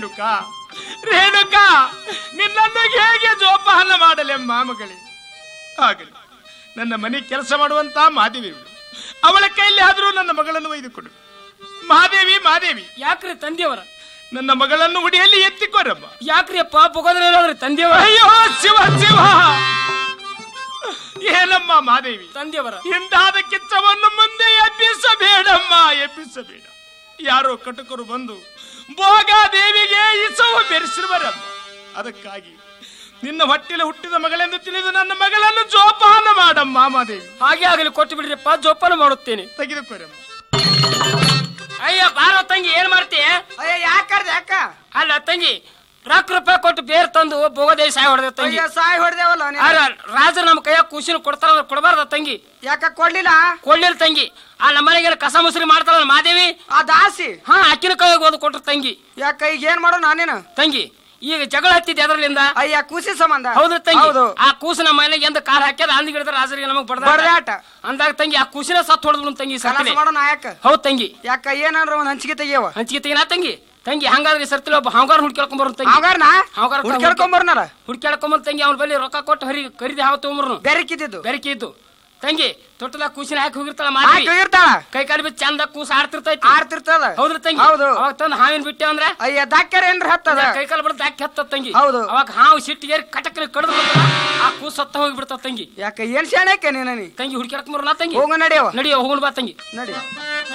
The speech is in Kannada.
ರೇಣುಕಾ ರೇಣುಕಾ ನಿನ್ನನ್ನು ಹೇಗೆ ಜೋಪಾನ ಮಾಡಲೆಮ್ಮ ಮಗಳೇ ಆಗಲಿ ನನ್ನ ಮನೆ ಕೆಲಸ ಮಾಡುವಂತ ಮಾದೇವಿ ಇವಳು. ಅವಳ ಕೈಯಲ್ಲಿ ಆದರೂ ನನ್ನ ಮಗಳನ್ನು ಒಯ್ದುಕೊಡು ಮಹಾದೇವಿ ಮಾದೇವಿ ಯಾಕ್ರಿ ತಂದೆಯವರ ನನ್ನ ಮಗಳನ್ನು ಉಡಿಯಲ್ಲಿ ಎತ್ತಿಕೊರಮ್ಮ ಯಾಕ್ರಿ ಅಪ್ಪ ಬಗೋದ್ರಿ ತಂದೆಯವರ ಅಯ್ಯೋ ಶಿವ ಶಿವ ಏನಮ್ಮ ಮಾದೇವಿ ತಂದೆಯವರ ಇಂದಾದ ಕಿಚ್ಚವನ್ನು ಮುಂದೆ ಎಬ್ಬಿಸಬೇಡಮ್ಮ ಎಬ್ಬಿಸಬೇಡ ಯಾರೋ ಕಟಕರು ಬಂದು ಭೋಗಾದೇವಿಗೆ ಇಸವು ಬೆರೆಸಿರುವರಮ್ಮ ಅದಕ್ಕಾಗಿ ನಿನ್ನ ಹೊಟ್ಟೆಲೆ ಹುಟ್ಟಿದ ಮಗಳೆಂದು ತಿಳಿದು ನನ್ನ ಮಗಳನ್ನು ಜೋಪಾನ ಮಾಡಮ್ಮ ಮಾದೇವಿ ಹಾಗೆ ಆಗಲಿ ಕೊಟ್ಟು ಬಿಡ್ರಿಪ್ಪ ಜೋಪಾನ ಮಾಡುತ್ತೇನೆ ತೆಗೆದುಕೊರಮ್ಮ ಅಯ್ಯ ಬಾರೋ ತಂಗಿ ಏನ್ ಮಾಡ್ತೀಯ ಅಯ್ಯ ಯಾಕರ್ದೆ ಯಾಕ ಅಲ್ಲ ತಂಗಿ ರೊಕ್ಕ ರೂಪಾಯಿ ಕೊಟ್ಟು ಬೇರ್ ತಂದು ಬೋಗದೇ ಸಾಯ ಹೊಡೆದ ತಂಗಿ ಅಯ್ಯ ಸಾಯ್ ಹೊಡೆದೇವಲ್ಲ ಅಲ್ಲ ರಾಜರು ನಮ್ಮ ಕೈಯಾಗ ಖುಷಿನ ಕೊಡ್ತಾರ ಕೊಡಬಾರ್ದ ತಂಗಿ ಯಾಕ ಕೊಡ್ಲಿಲ್ಲ ಕೊಡ್ಲಿಲ್ಲ ತಂಗಿ ಆ ನಮ್ಮನೆಗೆ ಕಸ ಮುಸ್ರಿ ಮಾಡ್ತಾಳ ಮಾದೇವಿ ಆ ದಾಸಿ ಹಾ ಅಕ್ಕಿನ ಕೈಯಾಗ ಓದು ಕೊಟ್ರು ತಂಗಿ ಯಾಕ ಈಗ ಏನ್ ಮಾಡೋ ನಾನೇನು ತಂಗಿ ಈಗ ಜಗಳ ಹತ್ತಿದ್ದೆ ಅದರಲ್ಲಿಂದ ಅಯ್ಯ ಕೂಸಿ ಸಂಬಂಧ ಹೌದ್ರ ತಂಗಿ ಹೌದು ಆ ಕೂಸು ನಮ್ಮ ಮನೆಗೆ ಎಂದ ಕಾಲ್ ಹಾಕ್ಯದ ಅಂದ್ ಗಿಡದ ರಾಜರಿಗೆ ನಮಗ್ ಬಡ್ದ ಬಡ್ದಾಟ ಅಂದಾಗ ತಂಗಿ ಆ ಕೂಸಿನ ಸತ್ ಹೊಡೆದ್ಬಿಡು ತಂಗಿ ಕಲಸ ಸರ್ತಿಲೆ ಮಾಡೋ ನಾಯಕ ಹೌದ್ ತಂಗಿ ಯಾಕ ಏನಂದ್ರ ಒಂದ್ ಹಂಚಿಕೆ ತೆಗಿಯವ ಹಂಚಿಗೆ ತೆಗಿನ ತಂಗಿ ತಂಗಿ ಹಂಗಾದ್ರೆ ಈ ಸರ್ತಿಲೆ ಒಬ್ಬ ಹಾಂಗಾರ ಹುಡ್ಕ್ಯಾಳ್ಕೊಂಡ್ ಬರೋ ತಂಗಿ ಅವಾಗಾರ್ನ ಹಾವ್ಗಾರ ಹುಡ್ಕೇಳ್ಕೊಂಬರ್ನಲ್ಲ ಹುಡ್ಕ್ಯಾಳ್ಕೊಂಬಂದ್ ತಂಗಿ ಅವ್ನ ಬಳಿ ರೊಕ್ಕ ಕೊಟ್ಟು ಹರಿ ಕರಿದಿ ಹಾವ ತಗೊಂಬರ್ನು ಬೆರಕಿದ್ದು ಬೆರಕೆ ಇದ್ದು ತಂಗಿ ತೊಟ್ಟದ ಕೂಸಿನ ಹಾಕಿ ಹೋಗಿರ್ತಾಳ ಹಾಕಿ ಮಾದೇವಿ ಹೋಗಿರ್ತಾಳ ಕೈ ಕಾಲು ಬಿದ್ದು ಚಂದ ಕೂಸ ಆಡ್ತಿರ್ತೈತಿ ಆಡ್ತಿರ್ತದ ಹೌದ್ರ ತಂಗಿ ಹೌದು ಅವಾಗ ತಂದು ಹಾವಿನ ಬಿಟ್ಟೆ ಅಂದ್ರೆ ಅಯ್ಯ ದಾಕ್ಯಾರ ಏನ್ರ ಹತ್ತದ ಕೈ ಕಾಲು ಬಿಡ್ದು ಹಾಕಿ ಹತ್ತ ತಂಗಿ ಹೌದು. ಅವಾಗ ಹಾವು ಸಿಟ್ಟಿಗೆ ಕಟಕ್ನ ಕಡ್ದು ಬಿಡ್ತಾಳ, ಆ ಕೂಸ್ ಸತ್ತ ಹೋಗಿ ಬಿಡ್ತಾವ ತಂಗಿ ಯಾಕ ಏನ್ ಶಾಣಕ್ಕೆ ನೀನ ನೀ ತಂಗಿ ಹುಡುಕ್ಯಾಡ್ಕೊಂಬರೋಣ ತಂಗಿ ಹೋಗ ನಡಿಯವ ನಡಿಯೋ ಹೋಗೋಣ ಬಾ ತಂಗಿ ನಡಿ